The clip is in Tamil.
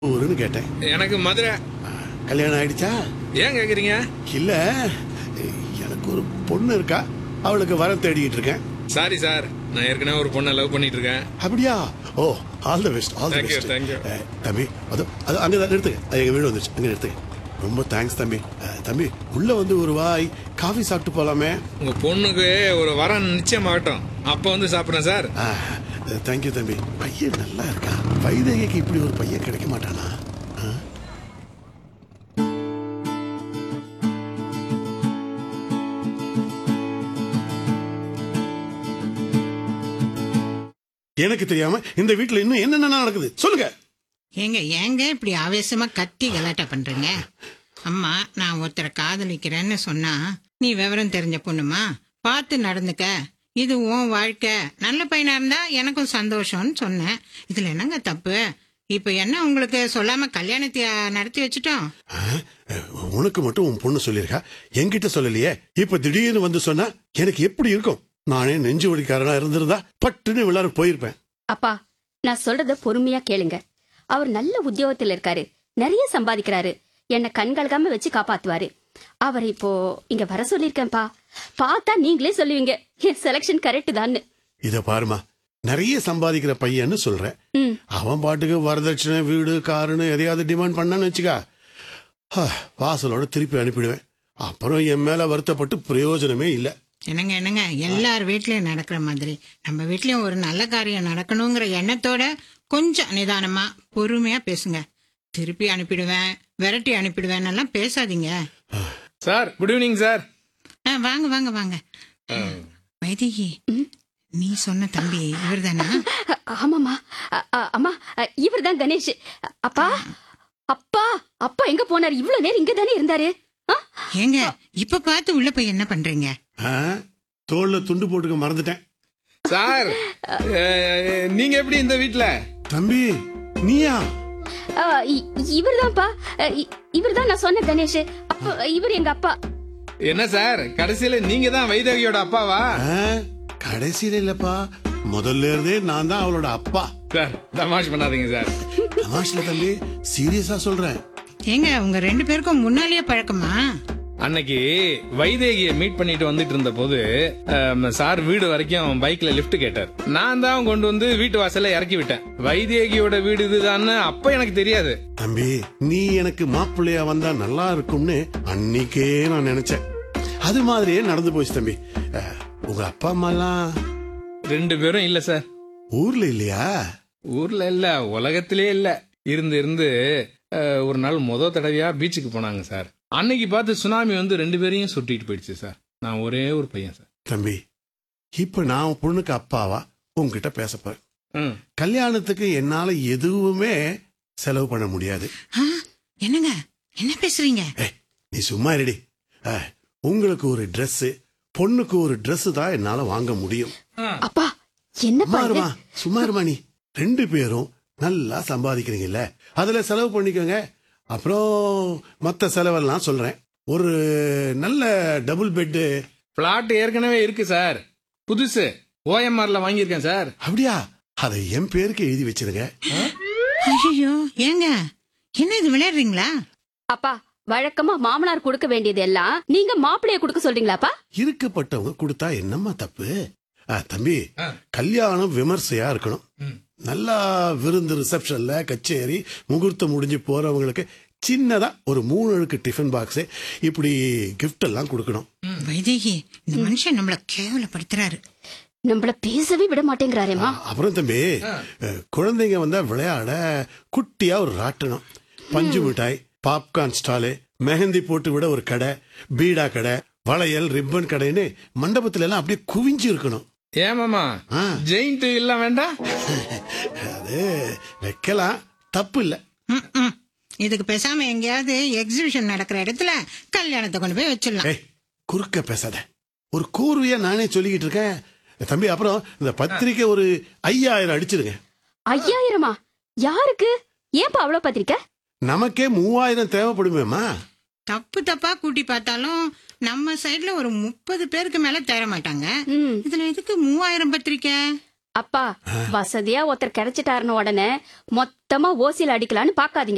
ஊருன்னு கேட்டேன் எனக்கு மதுரை கல்யாணம் ஆயிடுச்சா ஏன் கேக்குறீங்க இல்ல எனக்கு ஒரு பொண்ணு இருக்கா அவளுக்கு வரம் தேடிக்கிட்டு இருக்கேன் சாரி சார் நான் ஏற்கனவே ஒரு பொண்ணை லவ் பண்ணிட்டு இருக்கேன் அப்படியா oh all the best all the Thank you, best thank you. தம்பி அது அது அங்கே தான் நிறுத்துங்க அது எங்கள் வீடு வந்துச்சு அங்கே நிறுத்துங்க ரொம்ப தேங்க்ஸ் தம்பி அஹ், தம்பி உள்ள வந்து ஒரு வாய் காஃபி சாப்பிட்டு போலாமே உங்க பொண்ணுக்கு ஒரு வரம் நிச்சயமாகட்டும் அப்ப வந்து சாப்பிடுறேன் சார் தேங்க்யூ தம்பி பையன் நல்லா இருக்கா வைதேகிக்கு இப்படி ஒரு பையன் கிடைக்க மாட்டானா ஆ? எனக்கு தெரியாம இந்த வீட்டுல இன்னும் என்னென்ன நடக்குது சொல்லுங்க ஏங்க ஏங்க இப்படி ஆவேசமா கத்தி கலாட்டா பண்றீங்க அம்மா நான் ஒருத்தரை காதலிக்கிறேன்னு சொன்னா நீ விவரம் தெரிஞ்ச பொண்ணுமா பார்த்து நடந்துக்க இது உன் வாழ்க்கை நல்ல பையனா இருந்தா எனக்கும் சந்தோஷம்னு சொன்னேன் இதுல என்னங்க தப்பு இப்ப என்ன உங்களுக்கு சொல்லாம கல்யாணத்தை நடத்தி வச்சுட்டோம் ஆ? உனக்கு மட்டும் உன் பொண்ணு சொல்லியிருக்கா என்கிட்ட சொல்லலையே இப்ப திடீர்னு வந்து சொன்னா எனக்கு எப்படி இருக்கும் நானே நெஞ்சு வலிக்காரனா இருந்திருந்தா பட்டுன்னு விளாட போயிருப்பேன் அப்பா நான் சொல்றத பொறுமையா கேளுங்க அவர் நல்ல உத்தியோகத்துல இருக்காரு நிறைய சம்பாதிக்கிறாரு என்ன கண்கலகாம வச்சு காப்பாத்துவாரு அவர் இப்போ இங்க வர சொல்லிருக்கேன்ப்பா பார்த்தா நீங்களே சொல்லுவீங்க என் செலக்ஷன் கரெக்ட் தான்னு இத பாருமா நிறைய சம்பாதிக்கிற பையன்னு சொல்றேன் ம். அவன் பாட்டுக்கு வரதட்சணை வீடு காருன்னு எதையாவது டிமாண்ட் பண்ணான்னு வச்சுக்கா ஹா, வாசலோட திருப்பி அனுப்பிடுவேன் அப்புறம் என் மேல வருத்தப்பட்டு பிரயோஜனமே இல்ல என்னங்க என்னங்க எல்லார் வீட்லயும் நடக்கிற மாதிரி நம்ம வீட்லயும் ஒரு நல்ல காரியம் நடக்கணுங்கிற எண்ணத்தோட கொஞ்சம் நிதானமா பொறுமையா பேசுங்க திருப்பி அனுப்பிடுவேன் விரட்டி அனுப்பிடுவேன் எல்லாம் பேசாதீங்க சார் குட் ஈவினிங் சார் ஆ, வாங்க வாங்க வாங்க வைதேகி நீ சொன்ன தம்பி இவர்தானா அ- ஆமாம்மா அ- அ- அம்மா இவர் தான் கணேஷ் அ- அப்பா அப்பா அப்பா எங்க போனாரு இவ்வளவு நேரம் இங்க தானே இருந்தாரு ஆ? ஏங்க இப்ப பார்த்து உள்ள போய் என்ன பண்றீங்க ஆ? தோல்ல துண்டு போட்டுக்க மறந்துட்டேன் சார் அஹ், நீங்க எப்படி இந்த வீட்ல தம்பி நீயா ஆ, இ- இவர்தான்ப்பா இவர் தான் நான் சொன்ன கணேஷ் அப்பா இவர் எங்க அப்பா என்ன சார் கடைசியில நீங்க தான் வைதவியோட அப்பாவா ஆ? கடைசியில இல்லப்பா முதல்ல இருந்தே நான் தான் அவளோட அப்பா சார் தமாஷ் பண்ணாதீங்க சார் தமாஷ்ல தம்பி சீரியஸா சொல்றேன் ஏங்க உங்க ரெண்டு பேருக்கும் முன்னாலேயே பழக்கமா அன்னைக்கு வைதேகிய மீட் பண்ணிட்டு வந்துட்டு இருந்த போது அம், சார் வீடு வரைக்கும் பைக்ல லிஃப்ட் கேட்டார் நான் தான் கொண்டு வந்து வீட்டு வாசல்ல இறக்கி விட்டேன் வைதேகியோட வீடு இதுதான்னு அப்ப எனக்கு தெரியாது தம்பி நீ எனக்கு மாப்பிள்ளையா வந்தா நல்லா இருக்கும்னு அன்னைக்கே நான் நினைச்சேன் அது மாதிரியே நடந்து போச்சு தம்பி அஹ், உங்க அப்பா அம்மா எல்லாம் ரெண்டு பேரும் இல்ல சார் ஊர்ல இல்லையா ஊர்ல இல்ல உலகத்திலே இல்ல இருந்து இருந்து அஹ், ஒரு நாள் முத தடவையா பீச்சுக்கு போனாங்க சார் அன்னைக்கு பார்த்து சுனாமி வந்து ரெண்டு பேரையும் சுட்டிட்டு போயிடுச்சு சார் நான் ஒரே ஒரு பையன் சார் தம்பி இப்ப நான் உன் பொண்ணுக்கு அப்பாவா உன்கிட்ட பேச போறேன் ம். கல்யாணத்துக்கு என்னால எதுவுமே செலவு பண்ண முடியாது ஆ, என்னங்க என்ன பேசுறீங்க ஏய், நீ சும்மா இருடி அஹ், உங்களுக்கு ஒரு Dress பொண்ணுக்கு ஒரு Dress தான் என்னால வாங்க முடியும் அப்பா என்னப்பா சும்மா இது? இருமா சும்மா இருமா நீ ரெண்டு பேரும் நல்லா சம்பாதிக்கிறீங்கல்ல அதுல செலவு பண்ணிக்கோங்க அப்புறம் மத்த செலவெல்லாம் சொல்றேன் ஒரு நல்ல டபுள் பெட்டு பிளாட் ஏற்கனவே இருக்கு சார் புதுசு ஓஎம்ஆர்ல வாங்கியிருக்கேன் சார் அப்படியா அதை என் பேருக்கு எழுதி வச்சிருங்க ஐயோ ஏங்க என்ன இது விளையாடுறீங்களா அப்பா வழக்கமா மாமனார் கொடுக்க வேண்டியது எல்லாம் நீங்க மாப்பிள்ளைய கொடுக்க சொல்றீங்களாப்பா இருக்கப்பட்டவங்க கொடுத்தா என்னம்மா தப்பு ஆ, தம்பி ஆ. கல்யாணம் விமர்சையா இருக்கணும் ம். நல்லா விருந்து ரிசப்ஷன்ல கச்சேரி முகூர்த்தம் முடிஞ்சு போறவங்களுக்கு சின்னதா ஒரு மூணு அழுக்கு டிஃபன் பாக்ஸ் இப்படி gift எல்லாம் கொடுக்கணும் வைதேகி இந்த மனுஷன் நம்மள கேவலப்படுத்துறாரு நம்மள பேசவே விட மாட்டேங்கிறாரேம்மா அப்புறம் தம்பி அஹ், குழந்தைங்க வந்தா விளையாட குட்டியா ஒரு ராட்டனம் பஞ்சு மிட்டாய் பாப்கார்ன் ஸ்டாலு மெஹந்தி போட்டு விட ஒரு கடை பீடா கடை வளையல் ரிப்பன் கடைன்னு மண்டபத்துல எல்லாம் அப்படியே குவிஞ்சு இருக்கணும் ஏமாமா ஆ. ஜெயிண்ட் இல்ல வேண்டாம் அது வைக்கலாம் தப்பு இல்ல ம், ம். இதுக்கு பேசாம எங்கேயாவது எக்ஸிபிஷன் நடக்கிற இடத்துல கல்யாணத்தை கொண்டு போய் வச்சிடலாம் ஏய் குறுக்க பேசாத ஒரு கூர்வையா நானே சொல்லிக்கிட்டு இருக்கேன் தம்பி அப்புறம் இந்த பத்திரிக்கை ஒரு ஐயாயிரம் அடிச்சிருங்க ஐயாயிரமா யாருக்கு ஏன்பா அவ்வளவு பத்திரிக்கை நமக்கே மூவாயிரம் தேவைப்படுமேம்மா தப்பு தப்பா கூட்டி பார்த்தாலும் நம்ம சைடுல ஒரு முப்பது பேருக்கு மேல தேர மாட்டாங்க ம் இதுல எதுக்கு மூவாயிரம் பத்திரிக்கை அப்பா வசதியா ஒருத்தர் கிடைச்சிட்டாருன்னு உடனே மொத்தமா ஓசியில அடிக்கலான்னு பாக்காதீங்க